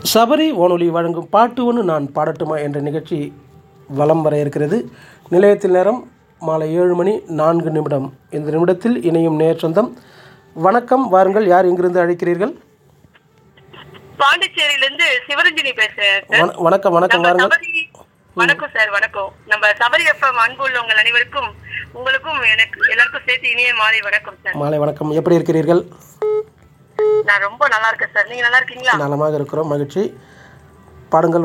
சபரி வானொலி வழங்கும் பாட்டு ஒன்று நான் பாடட்டுமா என்ற நிகழ்ச்சி வலம் வர இருக்கிறது நிலையத்தில் நேரம் மாலை ஏழு மணி நான்கு நிமிடம் இந்த நிமிடத்தில் இணையும் நேர் சொந்தம் வணக்கம் வாருங்கள் யார் இங்கிருந்து அழைக்கிறீர்கள் பாண்டிச்சேரியில இருந்து சிவரஞ்சனி பேசுறேன் சார் வண- வணக்கம் வணக்கம் நம்ம வாருங்கள் சபரி வணக்கம் சார் வணக்கம் நம்ம சபரி எஃப்எம் அன்பு உள்ளவங்கள் அனைவருக்கும் உங்களுக்கும் எனக்கு எல்லாருக்கும் சேர்த்து இனிய மாலை வணக்கம் சார் மாலை வணக்கம் எப்படி இருக்கிறீர்கள் நான் ரொம்ப நல்லா இருக்கேன் சார் நீங்க நல்லா இருக்கீங்களா நலமாக இருக்கிறோம் மகிழ்ச்சி பாடுங்கள்